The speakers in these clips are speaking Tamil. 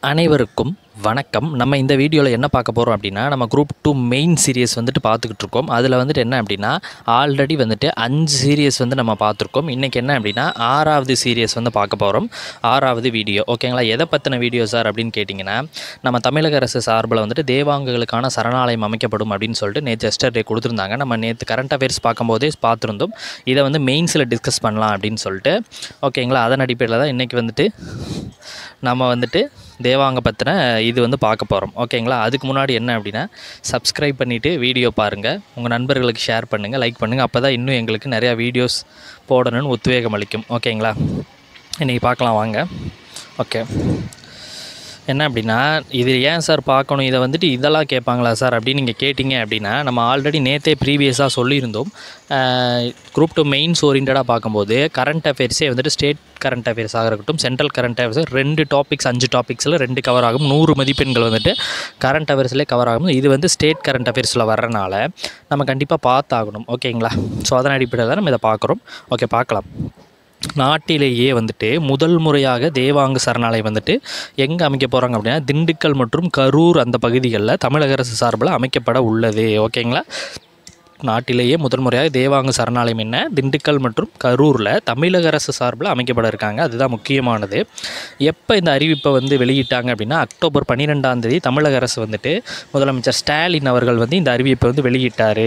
அனைவருக்கும் வணக்கம் நம்ம இந்த வீடியோவில் என்ன பார்க்க போகிறோம் அப்படின்னா நம்ம குரூப் டூ மெயின் சீரியஸ் வந்துட்டு பார்த்துக்கிட்டு இருக்கோம் அதில் வந்துட்டு என்ன அப்படின்னா ஆல்ரெடி வந்துட்டு அஞ்சு சீரியஸ் வந்து நம்ம பார்த்துருக்கோம் இன்றைக்கி என்ன அப்படின்னா ஆறாவது சீரியஸ் வந்து பார்க்க போகிறோம் ஆறாவது வீடியோ ஓகேங்களா எதை பற்றின வீடியோ சார் அப்படின்னு கேட்டிங்கன்னா நம்ம தமிழக அரசு சார்பில் வந்துட்டு தேவாங்கங்களுக்கான சரணாலயம் அமைக்கப்படும் அப்படின்னு சொல்லிட்டு நேற்று எஸ்டர்டே கொடுத்துருந்தாங்க நம்ம நேற்று கரண்ட் அஃபேர்ஸ் பார்க்கும்போதே பார்த்துருந்தோம் இதை வந்து மெயின்ஸில் டிஸ்கஸ் பண்ணலாம் அப்படின்னு சொல்லிட்டு ஓகேங்களா அதன் அடிப்படையில் தான் இன்றைக்கி வந்துட்டு நம்ம வந்துட்டு தேவாங்க பற்றின இது வந்து பார்க்க போகிறோம் ஓகேங்களா அதுக்கு முன்னாடி என்ன அப்படின்னா சப்ஸ்கிரைப் பண்ணிவிட்டு வீடியோ பாருங்கள் உங்கள் நண்பர்களுக்கு ஷேர் பண்ணுங்கள் லைக் பண்ணுங்கள் அப்போ தான் இன்னும் எங்களுக்கு நிறையா வீடியோஸ் போடணும்னு உத்வேகம் அளிக்கும் ஓகேங்களா இன்றைக்கி பார்க்கலாம் வாங்க ஓகே என்ன அப்படின்னா இது ஏன் சார் பார்க்கணும் இதை வந்துட்டு இதெல்லாம் கேட்பாங்களா சார் அப்படின்னு நீங்கள் கேட்டிங்க அப்படின்னா நம்ம ஆல்ரெடி நேற்றே ப்ரீவியஸாக சொல்லியிருந்தோம் குரூப் டூ மெயின்ஸ் ஓரியன்டாக பார்க்கும்போது கரண்ட் அஃபேர்ஸே வந்துட்டு ஸ்டேட் கரண்ட் அஃபேர்ஸாக இருக்கட்டும் சென்ட்ரல் கரண்ட் அஃபேர்ஸ் ரெண்டு டாபிக்ஸ் அஞ்சு டாபிக்ஸில் ரெண்டு கவர் ஆகும் நூறு மதிப்பெண்கள் வந்துட்டு கரண்ட் அஃபேர்ஸ்லேயே கவர் ஆகும் இது வந்து ஸ்டேட் கரண்ட் அஃபேர்ஸில் வர்றனால நம்ம கண்டிப்பாக பார்த்தாகணும் ஓகேங்களா ஸோ அதன் அடிப்படையில் தான் நம்ம இதை பார்க்குறோம் ஓகே பார்க்கலாம் நாட்டிலேயே வந்துட்டு முதல் முறையாக தேவாங்க சரணாலயம் வந்துட்டு எங்கே அமைக்க போகிறாங்க அப்படின்னா திண்டுக்கல் மற்றும் கரூர் அந்த பகுதிகளில் தமிழக அரசு சார்பில் அமைக்கப்பட உள்ளது ஓகேங்களா நாட்டிலேயே முதல் முறையாக தேவாங்க சரணாலயம் என்ன திண்டுக்கல் மற்றும் கரூரில் தமிழக அரசு சார்பில் அமைக்கப்பட இருக்காங்க அதுதான் முக்கியமானது எப்போ இந்த அறிவிப்பை வந்து வெளியிட்டாங்க அப்படின்னா அக்டோபர் பன்னிரெண்டாம் தேதி தமிழக அரசு வந்துட்டு முதலமைச்சர் ஸ்டாலின் அவர்கள் வந்து இந்த அறிவிப்பை வந்து வெளியிட்டார்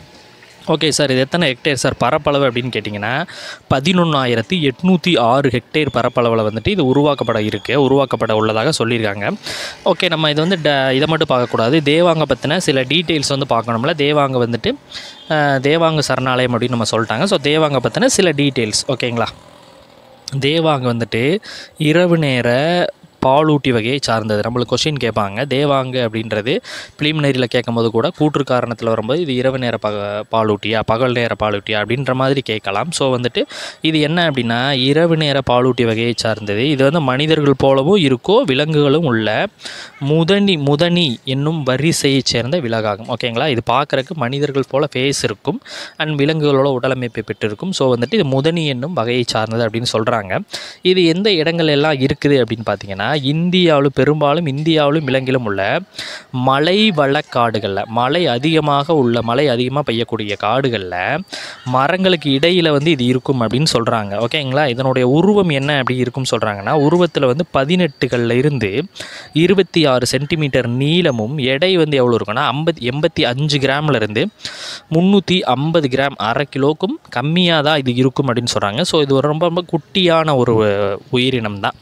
ஓகே சார் இது எத்தனை ஹெக்டேர் சார் பரப்பளவு அப்படின்னு கேட்டிங்கன்னா பதினொன்றாயிரத்தி எட்நூற்றி ஆறு ஹெக்டேர் பரப்பளவில் வந்துட்டு இது உருவாக்கப்பட இருக்குது உருவாக்கப்பட உள்ளதாக சொல்லியிருக்காங்க ஓகே நம்ம இது வந்து ட இதை மட்டும் பார்க்கக்கூடாது தேவாங்க பற்றின சில டீட்டெயில்ஸ் வந்து பார்க்கணும்ல தேவாங்க வந்துட்டு அஹ், தேவாங்க சரணாலயம் அப்படின்னு நம்ம சொல்லிட்டாங்க ஸோ தேவாங்க பற்றின சில டீட்டெயில்ஸ் ஓகேங்களா தேவாங்க வந்துட்டு இரவு நேர பாலூட்டி வகையை சார்ந்தது நம்மளுக்கு கொஷின் கேட்பாங்க தேவாங்க அப்படின்றது ப்ளீமினரியில் கேட்கும்போது கூட கூற்று காரணத்தில் வரும்போது இது இரவு நேர பக பாலூட்டியா பகல் நேர பாலூட்டியா அப்படின்ற மாதிரி கேட்கலாம் ஸோ வந்துட்டு இது என்ன அப்படின்னா இரவு நேர பாலூட்டி வகையை சார்ந்தது இது வந்து மனிதர்கள் போலவும் இருக்கோ விலங்குகளும் உள்ள முதனி முதனி என்னும் வரிசையைச் சேர்ந்த விலகாகும் ஓகேங்களா இது பார்க்குறக்கு மனிதர்கள் போல ஃபேஸ் இருக்கும் அண்ட் விலங்குகளோட உடலமைப்பை பெற்றிருக்கும் ஸோ வந்துட்டு இது முதனி என்னும் வகையை சார்ந்தது அப்படின்னு சொல்கிறாங்க இது எந்த இடங்கள் எல்லாம் இருக்குது அப்படின்னு பார்த்தீங்கன்னா இந்தியாவில் பெரும்பாலும் இந்தியாவிலும் இலங்கையிலும் உள்ள மலை வள காடுகளில் மழை அதிகமாக உள்ள மழை அதிகமாக பெய்யக்கூடிய காடுகளில் மரங்களுக்கு இடையில் வந்து இது இருக்கும் அப்படின்னு சொல்கிறாங்க ஓகேங்களா இதனுடைய உருவம் என்ன அப்படி இருக்கும் சொல்கிறாங்கன்னா உருவத்தில் வந்து பதினெட்டுகளில் இருந்து இருபத்தி ஆறு சென்டிமீட்டர் நீளமும் எடை வந்து எவ்வளோ இருக்குன்னா ஐம்பத்தி எண்பத்தி அஞ்சு கிராம்ல இருந்து முந்நூற்றி ஐம்பது கிராம் அரை கிலோக்கும் கம்மியாக தான் இது இருக்கும் அப்படின்னு சொல்கிறாங்க ஸோ இது ஒரு ரொம்ப ரொம்ப குட்டியான ஒரு உயிரினம் தான்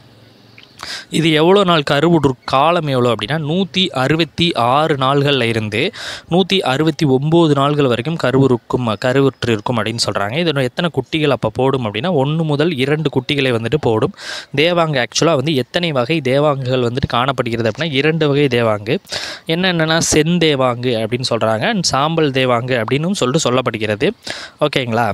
இது எவ்வளோ நாள் கருவுற்று காலம் எவ்வளோ அப்படின்னா நூற்றி அறுபத்தி ஆறு நாள்களில் இருந்து நூற்றி அறுபத்தி ஒம்பது நாள்கள் வரைக்கும் கருவுருக்கும் கருவுற்று இருக்கும் அப்படின்னு சொல்கிறாங்க இதோட எத்தனை குட்டிகள் அப்போ போடும் அப்படின்னா ஒன்று முதல் இரண்டு குட்டிகளை வந்துட்டு போடும் தேவாங்க ஆக்சுவலாக வந்து எத்தனை வகை தேவாங்குகள் வந்துட்டு காணப்படுகிறது அப்படின்னா இரண்டு வகை தேவாங்கு என்னென்னா செந்தேவாங்கு அப்படின்னு சொல்கிறாங்க அண்ட் சாம்பல் தேவாங்கு அப்படின்னும் சொல்லிட்டு சொல்லப்படுகிறது ஓகேங்களா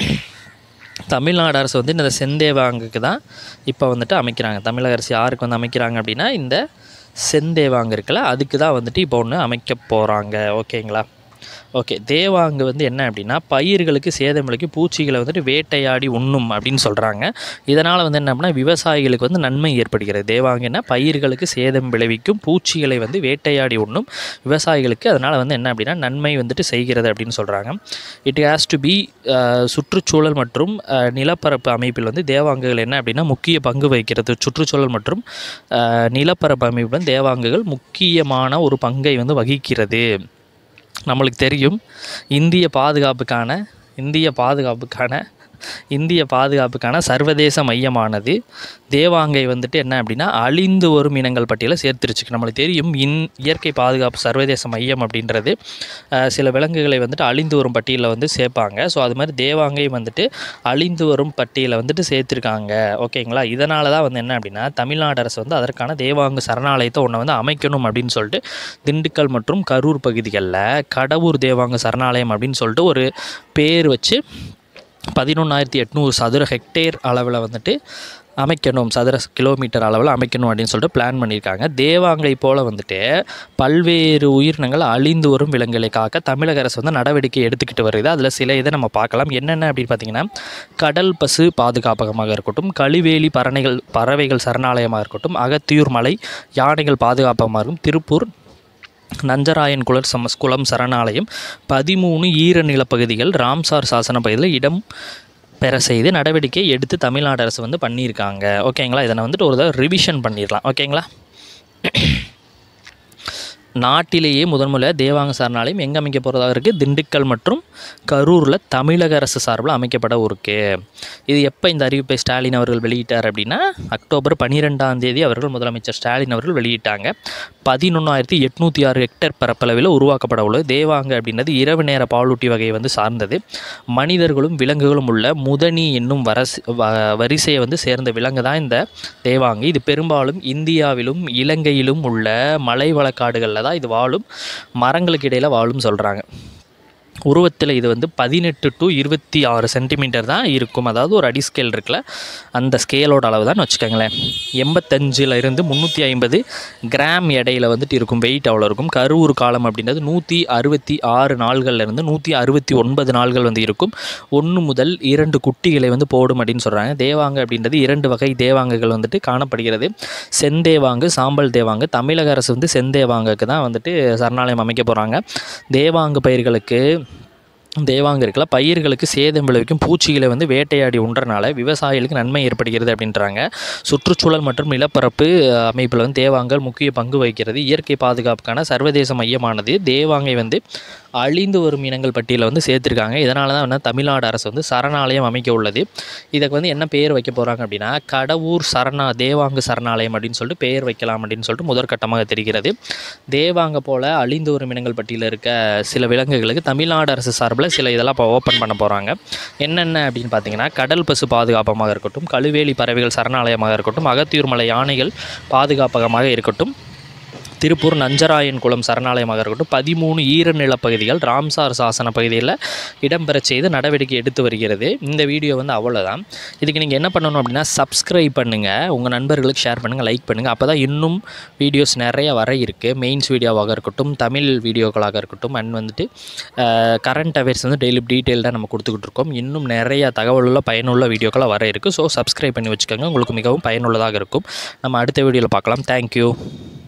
தமிழ்நாடு அரசு வந்து இந்த செந்தேவாங்குக்கு தான் இப்போ வந்துட்டு அமைக்கிறாங்க தமிழக அரசு யாருக்கு வந்து அமைக்கிறாங்க அப்படின்னா இந்த செந்தேவாங்கு இருக்குல்ல அதுக்கு தான் வந்துட்டு இப்போ ஒன்று அமைக்க போகிறாங்க ஓகேங்களா ஓகே தேவாங்கு வந்து என்ன அப்படின்னா பயிர்களுக்கு சேதம் விளைவிக்கும் பூச்சிகளை வந்துட்டு வேட்டையாடி உண்ணும் அப்படின்னு சொல்கிறாங்க இதனால் வந்து என்ன அப்படின்னா விவசாயிகளுக்கு வந்து நன்மை ஏற்படுகிறது தேவாங்கன்னா பயிர்களுக்கு சேதம் விளைவிக்கும் பூச்சிகளை வந்து வேட்டையாடி உண்ணும் விவசாயிகளுக்கு அதனால் வந்து என்ன அப்படின்னா நன்மை வந்துட்டு செய்கிறது அப்படின்னு சொல்கிறாங்க இட் ஹேஸ் டு பி சுற்றுச்சூழல் மற்றும் அஹ், நிலப்பரப்பு அமைப்பில் வந்து தேவாங்குகள் என்ன அப்படின்னா முக்கிய பங்கு வகிக்கிறது சுற்றுச்சூழல் மற்றும் அஹ், நிலப்பரப்பு அமைப்பில் தேவாங்குகள் முக்கியமான ஒரு பங்கை வந்து வகிக்கிறது நம்மளுக்கு தெரியும் இந்திய பாதுகாப்புக்கான இந்திய பாதுகாப்புக்கான இந்திய பாதுகாப்புக்கான சர்வதேச மையமானது தேவாங்கை வந்துட்டு என்ன அப்படின்னா அழிந்து வரும் இனங்கள் பட்டியலில் சேர்த்துருச்சு நம்மளுக்கு தெரியும் இன் இயற்கை பாதுகாப்பு சர்வதேச மையம் அப்படின்றது அஹ், சில விலங்குகளை வந்துட்டு அழிந்து வரும் பட்டியலில் வந்து சேர்ப்பாங்க ஸோ அது மாதிரி தேவாங்கை வந்துட்டு அழிந்து வரும் பட்டியலில் வந்துட்டு சேர்த்துருக்காங்க ஓகேங்களா இதனால தான் வந்து என்ன அப்படின்னா தமிழ்நாடு அரசு வந்து அதற்கான தேவாங்கு சரணாலயத்தை ஒன்று வந்து அமைக்கணும் அப்படின்னு சொல்லிட்டு திண்டுக்கல் மற்றும் கரூர் பகுதிகளில் கடவுர் தேவாங்க சரணாலயம் அப்படின்னு சொல்லிட்டு ஒரு பேர் வச்சு பதினொன்றாயிரத்தி எட்நூறு சதுர ஹெக்டேர் அளவில் வந்துட்டு அமைக்கணும் சதுர கிலோமீட்டர் அளவில் அமைக்கணும் அப்படின்னு சொல்லிட்டு பிளான் பண்ணியிருக்காங்க தேவாங்கை போல் வந்துட்டு பல்வேறு உயிரினங்கள் அழிந்து வரும் விலங்குகளை காக்க தமிழக அரசு வந்து நடவடிக்கை எடுத்துக்கிட்டு வருது அதில் சில இதை நம்ம பார்க்கலாம் என்னென்ன அப்படின்னு பார்த்தீங்கன்னா கடல் பசு பாதுகாப்பகமாக இருக்கட்டும் கழிவேலி பறனைகள் பறவைகள் சரணாலயமாக இருக்கட்டும் அகத்தியூர் மலை யானைகள் பாதுகாப்பகமாக இருக்கும் திருப்பூர் நஞ்சராயன் குளர் சம குளம் சரணாலயம் பதிமூணு ஈர நிலப்பகுதிகள் ராம்சார் சாசன பகுதியில் இடம் பெற செய்து நடவடிக்கை எடுத்து தமிழ்நாடு அரசு வந்து பண்ணியிருக்காங்க ஓகேங்களா இதை வந்துட்டு ஒரு தடவை ரிவிஷன் பண்ணிடலாம் ஓகேங்களா நாட்டிலேயே முதன்முறையாக தேவாங்க சரணாலயம் எங்கே அமைக்க போகிறதாக இருக்குது திண்டுக்கல் மற்றும் கரூரில் தமிழக அரசு சார்பில் அமைக்கப்பட இருக்கு இது எப்போ இந்த அறிவிப்பை ஸ்டாலின் அவர்கள் வெளியிட்டார் அப்படின்னா அக்டோபர் பன்னிரெண்டாம் தேதி அவர்கள் முதலமைச்சர் ஸ்டாலின் அவர்கள் வெளியிட்டாங்க பதினொன்றாயிரத்தி எட்நூற்றி ஆறு ஹெக்டேர் பரப்பளவில் உருவாக்கப்பட உள்ளது தேவாங்க அப்படின்றது இரவு நேர பாலூட்டி வகையை வந்து சார்ந்தது மனிதர்களும் விலங்குகளும் உள்ள முதனி என்னும் வரஸ் வ- வரிசையை வந்து சேர்ந்த விலங்கு தான் இந்த தேவாங்கு இது பெரும்பாலும் இந்தியாவிலும் இலங்கையிலும் உள்ள மலை வளக்காடுகளில் தான் இது வாழும் மரங்களுக்கு இடையில் வாழும் சொல்கிறாங்க உருவத்தில் இது வந்து பதினெட்டு டு இருபத்தி ஆறு சென்டிமீட்டர் தான் இருக்கும் அதாவது ஒரு அடி ஸ்கேல் இருக்குல்ல அந்த ஸ்கேலோட அளவு தான் வச்சுக்கோங்களேன் எண்பத்தஞ்சில் இருந்து முந்நூற்றி ஐம்பது கிராம் எடையில் வந்துட்டு இருக்கும் வெயிட் அவ்வளோ இருக்கும் கருவுறு காலம் அப்படின்றது நூற்றி அறுபத்தி ஆறு நாள்கள்ல இருந்து நூற்றி அறுபத்தி ஒன்பது நாள்கள் வந்து இருக்கும் ஒன்று முதல் இரண்டு குட்டிகளை வந்து போடும் அப்படின்னு சொல்கிறாங்க தேவாங்க அப்படின்றது இரண்டு வகை தேவாங்குகள் வந்துட்டு காணப்படுகிறது செந்தேவாங்கு சாம்பல் தேவாங்கு தமிழக அரசு வந்து செந்தேவாங்குக்கு தான் வந்துட்டு சரணாலயம் அமைக்க போகிறாங்க தேவாங்கு பயிர்களுக்கு தேவாங்க இருக்கல பயிர்களுக்கு சேதம் விளைவிக்கும் பூச்சிகளை வந்து வேட்டையாடி உண்றனால விவசாயிகளுக்கு நன்மை ஏற்படுகிறது அப்படின்றாங்க சுற்றுச்சூழல் மற்றும் நிலப்பரப்பு அஹ், அமைப்பில் வந்து தேவாங்கல் முக்கிய பங்கு வகிக்கிறது இயற்கை பாதுகாப்புக்கான சர்வதேச மையமானது தேவாங்கை வந்து அழிந்து வரும் இனங்கள் பட்டியலில் வந்து சேர்த்துருக்காங்க இதனால தான் வந்து தமிழ்நாடு அரசு வந்து சரணாலயம் அமைக்க உள்ளது இதுக்கு வந்து என்ன பேர் வைக்க போகிறாங்க அப்படின்னா கடவுர் சரணா தேவாங்கு சரணாலயம் அப்படின்னு சொல்லிட்டு பெயர் வைக்கலாம் அப்படின்னு சொல்லிட்டு முதற்கட்டமாக தெரிகிறது தேவாங்க போல அழிந்து வரும் இனங்கள் பட்டியலில் இருக்க சில விலங்குகளுக்கு தமிழ்நாடு அரசு சார்பில் சில இதெல்லாம் இப்போ ஓப்பன் பண்ண போகிறாங்க என்னென்ன அப்படின்னு பார்த்தீங்கன்னா கடல் பசு பாதுகாப்பமாக இருக்கட்டும் கழுவேலி பறவைகள் சரணாலயமாக இருக்கட்டும் அகத்தியூர் மலை யானைகள் பாதுகாப்பகமாக இருக்கட்டும் திருப்பூர் நஞ்சராயன் குளம் சரணாலயமாக இருக்கட்டும் பதிமூணு ஈர நிலப்பகுதிகள் ராம்சார் சாசன பகுதியில் இடம்பெறச் செய்து நடவடிக்கை எடுத்து வருகிறது இந்த வீடியோ வந்து அவ்வளோதான் இதுக்கு நீங்கள் என்ன பண்ணணும் அப்படின்னா சப்ஸ்கிரைப் பண்ணுங்கள் உங்கள் நண்பர்களுக்கு ஷேர் பண்ணுங்கள் லைக் பண்ணுங்கள் அப்போ தான் இன்னும் வீடியோஸ் நிறைய வர இருக்குது மெயின்ஸ் வீடியோவாக இருக்கட்டும் தமிழ் வீடியோக்களாக இருக்கட்டும் அண்ட் வந்துட்டு கரண்ட் அஃபேர்ஸ் வந்து டெய்லி டீட்டெயில்டாக நம்ம கொடுத்துக்கிட்டு இருக்கோம் இன்னும் நிறைய தகவலுள்ள பயனுள்ள வீடியோக்களாக வர இருக்குது ஸோ சப்ஸ்கிரைப் பண்ணி வச்சுக்கோங்க உங்களுக்கு மிகவும் பயனுள்ளதாக இருக்கும் நம்ம அடுத்த வீடியோவில் பார்க்கலாம் தேங்க்யூ